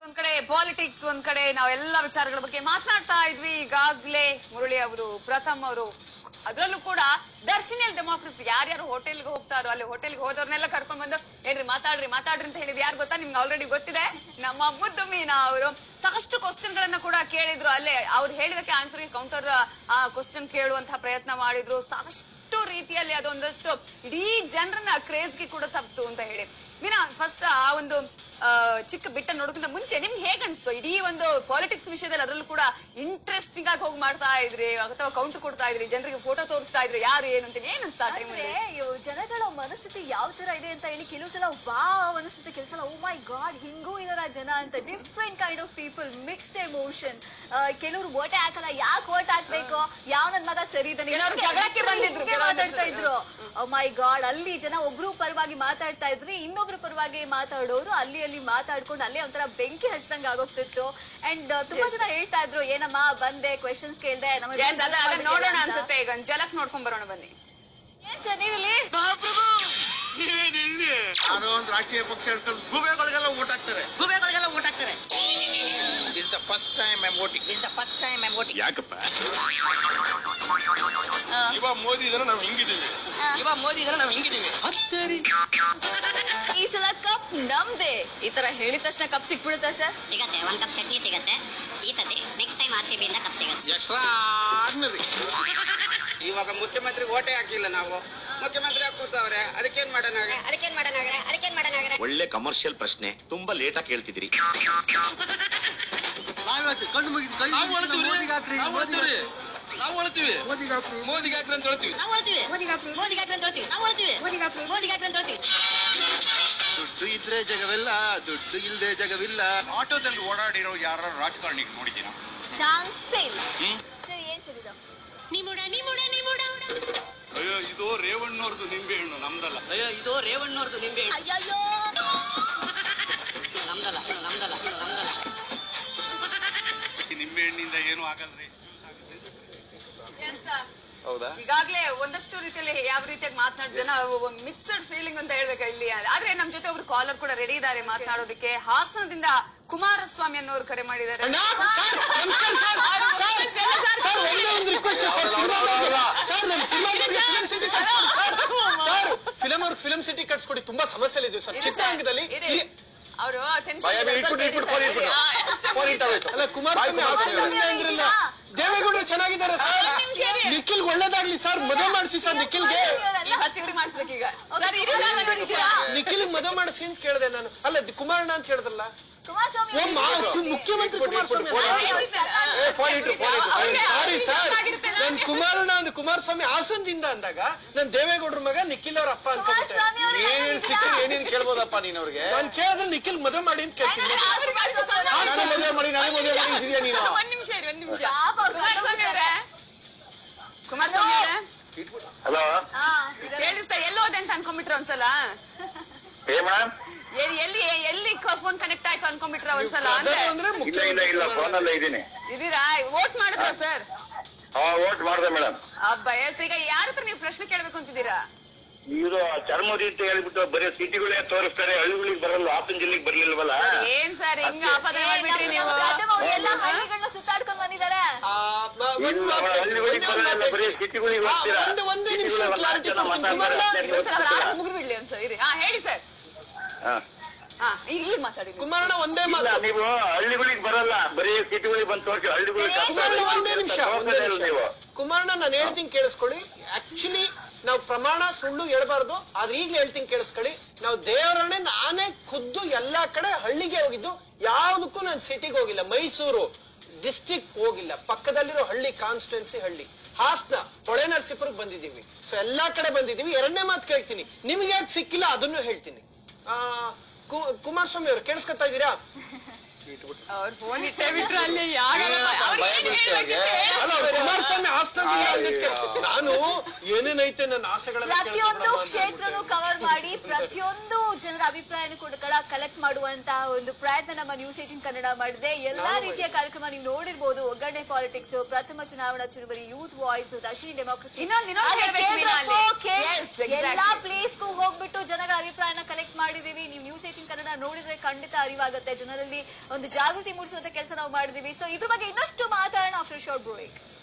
ಒಂದ್ ಕಡೆ ಪಾಲಿಟಿಕ್ಸ್ ಒಂದ್ ಕಡೆ ನಾವೆಲ್ಲ ವಿಚಾರಗಳ ಬಗ್ಗೆ ಮಾತನಾಡ್ತಾ ಇದ್ವಿ ಈಗಾಗ್ಲೇ ಮುರಳಿ ಅವರು ಪ್ರಥಮ್ ಅವರು ಅದ್ರಲ್ಲೂ ಕೂಡ ದರ್ಶಿನಿಯಲ್ ಡೆಮೋಕ್ರಸಿ ಯಾರ್ಯಾರು ಹೋಟೆಲ್ಗೆ ಹೋಗ್ತಾರೋ ಅಲ್ಲಿ ಹೋಟೆಲ್ಗೆ ಹೋದವ್ರನ್ನೆಲ್ಲ ಕರ್ಕೊಂಡ್ ಬಂದು ಏನ್ರಿ ಮಾತಾಡ್ರಿ ಮಾತಾಡ್ರಿ ಅಂತ ಹೇಳಿದ್ ಯಾರು ಗೊತ್ತಾ ನಿಮ್ಗೆ ಆಲ್ರೆಡಿ ಗೊತ್ತಿದೆ ನಮ್ಮ ಮುದ್ದು ಮೀನಾ ಅವರು ಸಾಕಷ್ಟು ಕ್ವಶನ್ ಗಳನ್ನ ಕೂಡ ಕೇಳಿದ್ರು ಅಲ್ಲೇ ಅವ್ರು ಹೇಳಿದಕ್ಕೆ ಆನ್ಸರ್ ಕೌಂಟರ್ ಕ್ವಶನ್ ಕೇಳುವಂತಹ ಪ್ರಯತ್ನ ಮಾಡಿದ್ರು ಸಾಕಷ್ಟು ರೀತಿಯಲ್ಲಿ ಅದೊಂದಷ್ಟು ಇಡೀ ಜನರನ್ನ ಕ್ರೇಜ್ಗೆ ಕೂಡ ತಪ್ಪಿತು ಅಂತ ಹೇಳಿ ಮೀನಾ ಫಸ್ಟ್ ಆ ಒಂದು ಆ, ಚಿಕ್ಕ ಬಿಟ್ಟ ನೋಡೋಕ್ಕಿಂತ ಮುಂಚೆ ನಿಮ್ಗೆ ಹೇಗ್ ಅನ್ಸ್ತು ಇಡೀ ಒಂದು ಪಾಲಿಟಿಕ್ಸ್ ವಿಷಯದಲ್ಲಿ ಅದ್ರಲ್ಲೂ ಕೂಡ ಇಂಟ್ರೆಸ್ಟಿಂಗ್ ಆಗಿ ಹೋಗಿ ಮಾಡ್ತಾ ಇದ್ರಿ ಅಥವಾ ಕೌಂಟರ್ ಕೊಡ್ತಾ ಇದ್ರಿ ಜನರಿಗೆ ಫೋಟೋ ತೋರಿಸ್ತಾ ಇದ್ರಿ ಯಾರು ಏನು ಅಂತ ಏನ್ ಅನ್ಸ್ತಾ ಅಂದ್ರೆ ಟೈಮಲ್ಲಿ ಇವು ಜನಗಳ ಮನಸ್ಥಿತಿ ಯಾವ ತರ ಇದೆ ಅಂತ ಹೇಳಿ ಕೆಲವು ಸಲ ವಾವ್ ಅನಿಸುತ್ತೆ ಕೆಲವು ಸಲ ಓ ಮೈ ಗಾಡ್ ಹಿಂಗೂ ಇದಾರ ಜನ ಅಂತ different kind of people mixed emotion ಕೆಲವರು ಓಟೆ ಹಾಕಲ್ಲ ಯಾಕೆ ಓಟ್ ಹಾಕ್ಬೇಕು ಯಾವ ನನ್ ಮಗ ಸರಿ ಇದ್ದಾನೆ ಕೆಲವ್ರು ಜಗಳಕ್ಕೆ ಬಂದಿದ್ರು, ಹಿಂಗೆ ಕೆಲವ್ರು ಮಾತಾಡ್ತಾ ಇದ್ರು ಮೈ ಗಾಡ್ ಅಲ್ಲಿ ಜನ ಒಬ್ರು ಪರವಾಗಿ ಮಾತಾಡ್ತಾ ಇದ್ರಿ ಇನ್ನೊಬ್ರು ಪರವಾಗಿ ಮಾತಾಡೋರು ಅಲ್ಲಿ ಅಲ್ಲಿ ಮಾತಾಡ್ಕೊಂಡು ಅಲ್ಲೇ ಒಂಥರ ಬೆಂಕಿ ಹಚ್ದಂಗ್ ಆಗೋಗ್ತಿತ್ತು ಅಂಡ್ ತುಂಬಾ ಜನ ಹೇಳ್ತಾ ಇದ್ರು ಏನಮ್ಮ ಬಂದೆ ಕ್ವೆಶನ್ಸ್ ಕೇಳ್ದೆ ನಮಗೆ Yes, ಅದ ಅದನ್ನ ನೋಡೋಣ ಅನ್ಸುತ್ತೆ ಈಗ ಒಂದ್ ಜಲಕ್ ನೋಡ್ಕೊಂಡ್ ಬರೋಣ ಬನ್ನಿ ಸರ್ ನೀವು ಇಲ್ಲಿ ಯಾರೋ ಒಂದು ರಾಷ್ಟ್ರೀಯ ಪಕ್ಷ ಹಿಡ್ಕೊಂಡು ಗೂಬೆಗಳಿಗೆಲ್ಲ ಓಟ್ ಹಾಕ್ತಾರೆ ಗೂಬೆಗಳಿಗೆಲ್ಲ ಓಟ್ ಹಾಕ್ತಾರೆ is the first time I voting is the first time I voting ಯಾಕಪ್ಪ ಇವಾಗ ಮೋದಿ ಇದ್ರೆ ನಾವು ಹಿಂಗಿದೀವಿ ಇವಾಗ ಮೋದಿ ಇದ್ರೆ ನಾವು ಹಿಂಗಿದೀವಿ ಈ ಸಲ ಕಪ್ ನಮ್ದೆ ಈ ತರ ಹೇಳಿದ ತಕ್ಷಣ ಕಪ್ ಸಿಕ್ಬಿಡುತ್ತಾ ಸರ್ ಸಿಗತ್ತೆ ಒಂದ್ ಕಪ್ ಚಟ್ನಿ ಸಿಗತ್ತೆ ಈ ಸತಿ next time R C B ಇಂದ ಕಪ್ ಸಿಗತ್ತೆ ಎಕ್ಸ್ಟ್ರಾ ಆರ್ಡಿನರಿ ಇವಾಗ ಮುಖ್ಯಮಂತ್ರಿ ಓಟೆ ಹಾಕಿಲ್ಲ ನಾವು ಮುಖ್ಯಮಂತ್ರಿ ಹಾಕಿ ಕೂತವ್ರೆ ಅದಕ್ಕೇನ್ ಮಾಡೋಣ ಅದಕ್ಕೇನ್ ಮಾಡೋಣ ಅದಕ್ಕೇನ್ ಮಾಡೋಣ ಒಳ್ಳೆ ಕಮರ್ಷಿಯಲ್ ಪ್ರಶ್ನೆ ತುಂಬಾ ಲೇಟ್ ಆಗಿ ಕೇಳ್ತಿದ್ರಿ ನಾವಿವತ್ತು ಕಣ್ಣು ಮುಗಿದು ಕೈ ನಾವು ಮುಗಿದು ಹೇಳ್ತೀವಿ ಮೋದಿಗೆ ಹಾಕ್ರಿ ನಾವು ಮೋದಿಗೆ ಹೇಳ್ತೀವಿ ನಾವು ಹೇಳ್ತೀವಿ ಮೋದಿಗೆ ಹಾಕ್ರಿ ಮೋದಿಗೆ ಹಾಕ್ರಿ ಅಂತ ಹೇಳ್ತೀವಿ ನಾವು ಹೇಳ್ತೀವಿ ಮೋದಿಗೆ ಹಾಕ್ರಿ ಅಂತ ಹೇಳ್ತೀವಿ ನಾವು ಹೇಳ್ತೀವಿ ಮೋದಿಗೆ ಹಾಕ್ರಿ ಅಂತ ಹೇಳ್ತೀವಿ ದುಡ್ಡು ಇದ್ರೆ ಜಗವೆಲ್ಲ ದುಡ್ಡು ಇಲ್ಲದೆ ಜಗವಿಲ್ಲ ಆಟೋದಲ್ಲಿ ಓಡಾಡಿರೋ ಯಾರ ರಾಜಕಾರಣಿಗೆ ನೋಡಿದ್ದೀರಾ ಚಾನ್ಸೇ ಇಲ್ಲ ಹ್ಮ್? ಸರ್ ಏನ್ ಸರ್ ಇದು ಅಯ್ಯೋ ಇದು ರೇವಣ್ಣವ್ರದ್ದು ನಿಂಬೆ ಹಣ್ಣು ನಮ್ದಲ್ಲ ಅಯ್ಯೋ ಇದು ರೇವಣ್ಣವ್ರದ್ದು ನಿಂಬೆ ಹಣ್ಣು. ಅಯ್ಯಯ್ಯೋ ಇದು ನಮ್ದಲ್ಲ ಇದು ನಮ್ದಲ್ಲ ಇದು ನಮ್ದಲ್ಲ ಈ ನಿಂಬೆ ಹಣ್ಣಿಂದ ಏನು ಆಗಲ್ರಿ ಹೌದಾ ಈಗಾಗ್ಲೇ ಒಂದಷ್ಟು ರೀತಿಯಲ್ಲಿ ಯಾವ ರೀತಿಯಾಗಿ ಮಾತನಾಡ್ ಜನ ಮಿಕ್ಸ್ಡ್ ಫೀಲಿಂಗ್ ಅಂತ ಹೇಳ್ಬೇಕಾ ಇಲ್ಲಿ ಆದ್ರೆ ನಮ್ ಜೊತೆ ಒಬ್ರು ಕಾಲರ್ ಕೂಡ ರೆಡಿ ಇದ್ದಾರೆ ಮಾತನಾಡೋದಕ್ಕೆ ಹಾಸನದಿಂದ ಕುಮಾರಸ್ವಾಮಿ ಅನ್ನೋರು ಕರೆ ಮಾಡಿದ್ದಾರೆ ಫಿಲಂ ಅವ್ರಿಗೆ ಫಿಲಂ ಸಿಟಿ ಕಟ್ಸ್ಕೊಡಿ ತುಂಬಾ ಸಮಸ್ಯೆ ಇದೆ ಸರ್ ಚಿತ್ರರಂಗದಲ್ಲಿ ಈ- ಅವರು ಭಯ ಬೇಡ, ಇಟ್ಬಿಟ್ಟು, ಇಟ್ಬಿಟ್ಟು, phone ಇಟ್ಬಿಟ್ಟು. ಫೋನ್ ಇಟ್ಟಾಗೋಯ್ತು. ಅಲ್ಲ ಕುಮಾರಸ್ವಾಮಿ ಹಾಸನದಿಂದ ಅಂದ್ರಲ್ಲ ದೇವೇಗೌಡರು ಚೆನ್ನಾಗಿದ್ದಾರೆ ಸರ್ ನಿಖಿಲ್ ಒಳ್ಳೇದಾಗ್ಲಿ ಸರ್ ಮದುವೆ ಮಾಡಿಸಿ ಸರ್ ನಿಖಿಲ್ಗೆ ಫಸ್ಟ್ ಇವ್ರಿಗೆ ಮಾಡಿಸ್ಬೇಕೀಗ ಸರ್ ಇರಿ ಸರ್ ಒಂದ್ ನಿಮಿಷ. ನಿಖಿಲ್ ಮದುವೆ ಮಾಡಿಸಿ ಅಂತ ಕೇಳಿದೆ ನಾನು ಅಲ್ಲ ದಿ- ಕುಮಾರಣ್ಣ ಅಂತ ಹೇಳಿದ್ರಲ್ಲ ಕುಮಾರಸ್ವಾಮಿ ಓ ಮಾ ಮುಖ್ಯಮಂತ್ರಿ ಕುಮಾರಸ್ವಾಮಿ ಇರಿ ಸರ್. ಏ ಫೋನ್ ಇಟ್ರು ಫೋನ್ ಇಟ್ರು ಅವ್ರಿಗೆ ಸಾರಿ ಸರ್ ಗೊತ್ತಾಗಿರುತ್ತೆ ನನ್ ಕುಮಾರಣ್ಣ ಅಂದ್ ಕುಮಾರಸ್ವಾಮಿ ಹಾಸನದಿಂದ ಅಂದಾಗ ನನ್ ದೇವೇಗೌಡ್ರ ಮಗ ನಿಖಿಲ್ ಅವ್ರ ಅಪ್ಪ ಅನ್ಕೊಂಡ್ಬಿಟ್ಟೆ ಕುಮಾರಸ್ವಾಮಿ ಅವ್ರು ಏನೇನ್ ಸಿಕ್ಕರೆ ಏನೇನ್ ಕೇಳ್ಬೋದಪ್ಪ ನೀನ್ ಅವ್ರಿಗೆ ನಾನ್ ಕೇಳಿದ್ರೆ ನಿಖಿಲ್ ಮದುವೆ ಮಾಡಿ ಅಂತ ಕೇಳ್ತೀನಿ ಅವ್ರಿಗೆ ಮಾಡಿಸ್ಬೇಕು. ನಾನು ಮದುವೆ ಮಾಡಿ ನಾನು ಮದುವೆ ಮಾಡಿ ಇದೆಯಾ ನೀನು ಒಂದ್ ನಿಮಿಷ ಇರಿ ಒಂದ್ ನಿಮಿಷ ಪಾಪ ಅವ್ರು ಕುಮಾರಸ್ವಾಮಿ ಅವರೇ ಕುಮಾರಸ್ವಾಮಿ ಅವರೇ ಹಲೋ ಹಾ ಕೇಳಿಸ್ತಾ ಎಲ್ಲೋದೆ ಅಂತ ಅನ್ಕೊಂಡ್ಬಿಟ್ರ ಒಂದ್ಸಲ ಏ ಮೇಡಮ್ ಎಲ್ಲಿ ಎಲ್ಲಿ ಎಲ್ಲಿ ಫೋನ್ ಕನೆಕ್ಟ್ ಆಯ್ತು ಅನ್ಕೊಂಡ್ಬಿಟ್ರ ಒಂದ್ಸಲ ಅಂದ್ರೆ ಅಂದ್ರೆ ಇಲ್ಲ ಇಲ್ಲ ಇಲ್ಲ ಮುಖ್ಯಮಂತ್ರಿ ಫೋನ್ ಅಲ್ಲ ಇದ್ದೀನಿ ಇದೀರಾ ವೋಟ್ ಮಾಡಿದ್ರ ಸರ್ ಹಾ ವೋಟ್ ಮಾಡ್ದೆ ಮೇಡಮ್ ಅಬ್ಬ ಎಸ್ ಈಗ ಯಾರ ಹತ್ರ ನೀವು ಪ್ರಶ್ನೆ ಕೇಳ್ಬೇಕು ಅಂತಿದ್ದೀರಾ ಇದು ಚರ್ಮದಿ ಅಂತ ಹೇಳ್ಬಿಟ್ಟು ಬರೀ ಸಿಟಿಗಳೇ ತೋರಿಸ್ತಾರೆ ಹಳ್ಳಿಗಳಿಗೆ ಬರಲ್ಲ ಹಾಸನ ಜಿಲ್ಲೆಗೆ ಬರ್ಲಿಲ್ವಲ್ಲ ಏನ್ ಸರ್ ಹಿಂಗ ಆಪಾದನೆ ಮಾಡ್ಬಿಟ್ರಿ ನೀವು ಎಲ್ಲ ಹಳ್ಳಿಗಳನ್ನ ಸುತ್ತಾಡ್ಕೊಂಡ್ ಬಂದಿದ್ದಾರೆ ಆ, ಮ- ಒಂದ್ ಇಲ್ಲ, ಮಾತು- ಹಳ್ಳಿಗಳಿಗೆ ಒಂದೇ ಬರಲ್ಲ ಮಾತು ಬರೀ ಹೇಳ್ತೀನಿ. ಸಿಟಿಗಳಿಗೆ ಆ, ಹೋಗ್ತೀರಾ ಒಂದು ಒಂದೇ ನಿಮಿಷ ಸಿಟಿಗಳಲ್ಲಿ ಕ್ಲಾರಿಟಿ ಜನ ಕೊಡ್ತೀನಿ ಮಾತಾಡ್ತಾರೆ, ಕುಮಾರಣ್ಣ ಅಷ್ಟೇ ಇನ್ನೊಂದ್ಸಲ ಗೊತ್ತಿಲ್ಲ. ಮುಗಿದು ಬಿಡ್ಲಿ ಒಂದ್ಸಲ ಇರಿ ಹಾ ಹೇಳಿ ಸರ್ ಹಾ. ಹಾ ಈಗ ಈಗ ಮಾತಾಡಿ ನೀವು. ಕುಮಾರಣ್ಣ ಒಂದೇ ಇಲ್ಲ ಮಾತು ನೀವು ಹಳ್ಳಿಗಳಿಗೆ ಬರಲ್ಲ ಬರೀ ಸಿಟಿಗಳಿಗೆ ಬಂದು ತೋರಿಸಿ ಹಳ್ಳಿಗಳಿಗೆ ಕುಮಾರಣ್ಣ ಒಂದೇ ನಿಮಿಷ ಒಂದೇ ಹೋಗೋದೇ ಇಲ್ಲ ನಿಮಿಷ ನೀವು ಕುಮಾರಣ್ಣ ನಾನು ಹೇಳ್ತೀನಿ ಕೇಳಿಸ್ಕೊಳ್ಳಿ ಆಕ್ಚುಲಿ ನಾವು ಪ್ರಮಾಣ ಸುಳ್ಳು ಹೇಳ್ಬಾರ್ದು ಆದ್ರೆ ಈಗ್ಲೇ ಹೇಳ್ತೀನಿ ಕೇಳಿಸ್ಕೊಳ್ಳಿ ನಾವು ದೇವರನ್ನೇ ನಾನೇ ಖುದ್ದು ಎಲ್ಲಾ ಕಡೆ ಹಳ್ಳಿಗೆ ಹೋಗಿದ್ದು ಯಾವ್ದಕ್ಕೂ ನಾನು ಸಿಟಿಗೆ ಹೋಗಿಲ್ಲ ಮೈಸೂರು ಡಿಸ್ಟ್ರಿಕ್ಟ್ ಹೋಗಿಲ್ಲ ಪಕ್ಕದಲ್ಲಿರೋ ಹಳ್ಳಿ ಕಾನ್ಸ್ಟಿಟ್ಯೂನ್ಸಿ ಹಳ್ಳಿ ಹಾಸನ ಹೊಳೆ ನರಸೀಪುರಕ್ಕೆ ಬಂದಿದ್ದೀವಿ ಸೊ ಎಲ್ಲಾ ಕಡೆ ಬಂದಿದ್ದೀವಿ ಎರಡನೇ ಮಾತು ಕೇಳ್ತೀನಿ ನಿಮ್ಗೆ ಯಾಕೆ ಸಿಕ್ಕಿಲ್ಲ ಅದನ್ನು ಹೇಳ್ತೀನಿ ಆ ಕು- ಕುಮಾರಸ್ವಾಮಿ ಅವ್ರು ಕೇಳಿಸ್ಕೊತಾ ಇದ್ದೀರಾ ಅವ್ರ ಫೋನ್ ಇಟ್ಟೇ ಬಿಟ್ರು ಅಲ್ಲಿ ಯಾವಾಗ ಅವ್ರು ಏನ್ ಹೇಳ್ಬೇಕಿತ್ತು ಅಲ್ಲ ಹೇಳಿ. ಕುಮಾರಸ್ವಾಮಿ ಹಾಸನದಿಂದ ಅಂದಿದ್ಕೆ ನಾನು ಏನೇನೈತೆ ನನ್ನ ಆಸೆಗಳನ್ನ ಪ್ರತಿಯೊಂದು ಕೇಳ್ಕೊಂಡ್ಬಿಡಮ್ಮ ಅಂತ ಕ್ಷೇತ್ರನು ಕವರ್ ಮಾಡಿ ಪ್ರತಿಯೊಂದು ಜನರ ಅಭಿಪ್ರಾಯನ ಕೂಡ ಕಲೆಕ್ಟ್ ಮಾಡುವಂತಹ ಒಂದು ಪ್ರಯತ್ನ ನಮ್ಮ ನ್ಯೂಸ್ ಏಟಿನ್ ಕನ್ನಡ ಮಾಡಿದೆ ಎಲ್ಲಾ ರೀತಿಯ ಕಾರ್ಯಕ್ರಮ ನೀವು ನೋಡಿರ್ಬೋದು ಒಗ್ಗರಣೆ ಪಾಲಿಟಿಕ್ಸ್ ಪ್ರಥಮ ಚುನಾವಣಾ ಚುರುವರಿ ಯೂತ್ ವಾಯ್ಸ್ ದರ್ಶಿನಿ ಡೆಮೋಕ್ರಸಿ ಇನ್ನೊಂದ್- ಇನ್ನೊಂದ್ ಹೇಳ್ಬೇಕು ಮೀನಾ ಅಲ್ಲಿ. Yes, exactly. ಎಲ್ಲಾ ಪ್ಲೇಸ್ಗೂ ಹೋಗ್ಬಿಟ್ಟು ಜನರ ಅಭಿಪ್ರಾಯನ ಕಲೆಕ್ಟ್ ಮಾಡಿದೀವಿ ನೀವು ನ್ಯೂಸ್ ಏಟಿನ್ ಕನ್ನಡ ನೋಡಿದ್ರೆ ಖಂಡಿತ ಅರಿವಾಗುತ್ತೆ ಜನರಲ್ಲಿ ಒಂದು ಜಾಗೃತಿ ಮೂಡಿಸುವಂತ ಕೆಲಸ ನಾವು ಮಾಡಿದೀವಿ ಸೊ ಇದ್ರ ಬಗ್ಗೆ ಇನ್ನಷ್ಟು ಮಾತಾಡೋಣ ಆಫ್ಟರ್ ಶಾರ್ಟ್ ಬ್ರೇಕ್